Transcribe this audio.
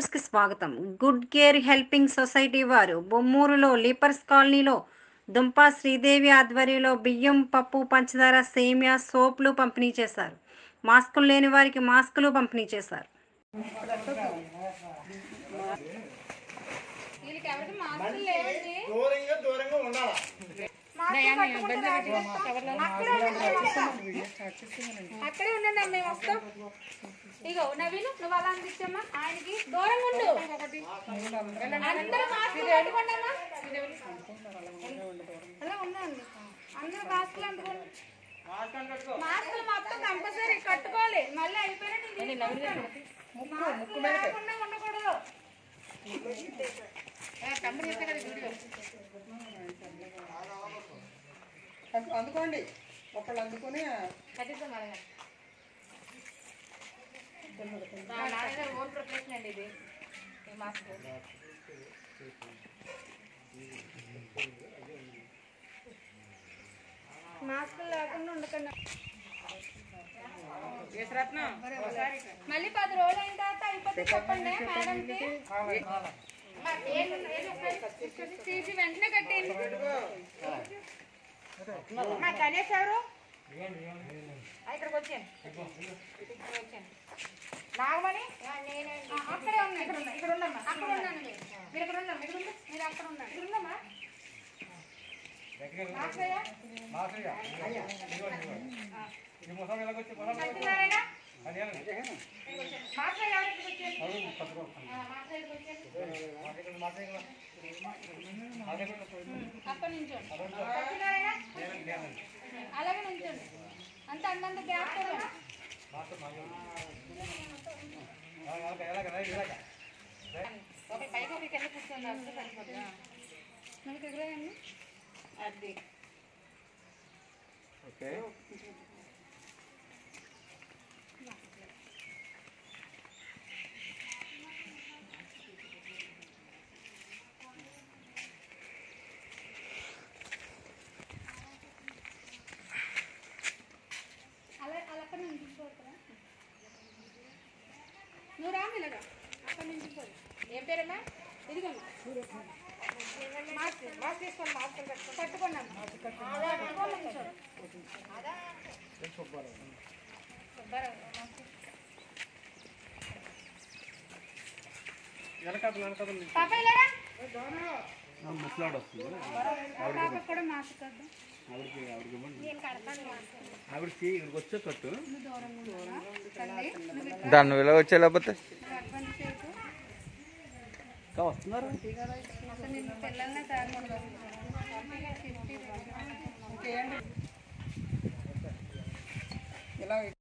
న్యూస్కి స్వాగతం good care helping society వారు బొమ్మూరులో లీపర్స్ కాలనీలో దుంపా శ్రీదేవి ఆధ్వర్యంలో బియ్యం పప్పు పంచదార సేమియా సోపులు పంపిణీ చేశారు మాస్కులు లేని వారికి మాస్కులు పంపిణీ చేశారు వీళ్ళకి ఎవరికి మాస్కులు లేవండి దూరంగా దూరంగా ఉండాలి అక్కడే ఉండండి మేము వస్తాం ఇగో నవీన్ నువ్వు అలా అందించమ్మా ఆయనకి దూరంగా ఉండు అందరూ మాస్కులు పెట్టుకోండి అమ్మా అలా ఉండండి అందరూ మాస్కులు అందుకోండి మాస్కులు మొత్తం కంపల్సరీ కట్టుకోవాలి మళ్ళీ అయిపోయినా నేను తీసుకొస్తాను. మాస్కులు లేకుండా ఉండకూడదు అందుకోండి అందుకోండి ఒకళ్ళు అందుకొని కట్టిస్తాం అలాగే మా నాన్నగారు ఓన్ ప్రొఫెషన్ అండి ఇది ఈ మాస్క్ మాస్క్ లేకుండా ఉండకండి మళ్ళీ పది రోజులు అయిన తర్వాత అయిపోతే చెప్పండి మేడంకి తీసి వెంటనే కట్టేయండి మా గణేష్ ఎవరు ఆ, ఇక్కడికి వచ్చాను ఇక్కడికి వచ్చాను నాగమణి ఆ, అక్కడే ఉన్నా ఇక్కడ ఉన్నా ఇక్కడ ఉన్నామ్మా అక్కడ ఉన్నాను మీరు మీరు ఇక్కడ ఉన్నాం ఇక్కడ ఉండు మీరు అక్కడ ఉన్నారు ఇక్కడ ఉన్నామా మాస్టరయ్య? సత్యనారాయణ మాస్టరయ్య ఎవరు ఇక్కడికి వచ్చారు ఆ, మాస్టరయ్య ఇక్కడికి వచ్చారు అక్కడ నుంచోండి సత్యనారాయణ అలాగే నుంచోండి అంత అందంత గ్యాప్ కదా ఒక పైకి ఒక కింద కూర్చోండి అప్పుడు సరిపోతుందా నువ్వు ఇక్కడ రండి. అది అలా అలా అక్కడ నుంచి పోతురా నువ్వు రా ఇలాగా అక్కడ నుంచి పోయి ఏం పేరమ్మా ఇదిగమ్మా మాస్క్ మాస్క్ తీసుకోండి మాస్క్ కట్టుకోండి కట్టుకోండి అమ్మా. కట్టుకోండి నిమిషం. సుబ్బారావు, మాస్క్. పాప ఇలారా పాపకు కూడా మాస్క్ కద్దాం నేను కడతాను మాస్క్ ఆవిడకి ఇక్కడికి వచ్చే కట్టు తల్లి నువ్వు ఇక్కడ దాన్ని విలువ వచ్చే లేకపోతే అడ్వాన్స్ చేయకు వస్తున్నారు అసలు నిన్ను పిల్లల్ని తేకూడదు ఫిఫ్టీ ఇంకేయండి ఇలా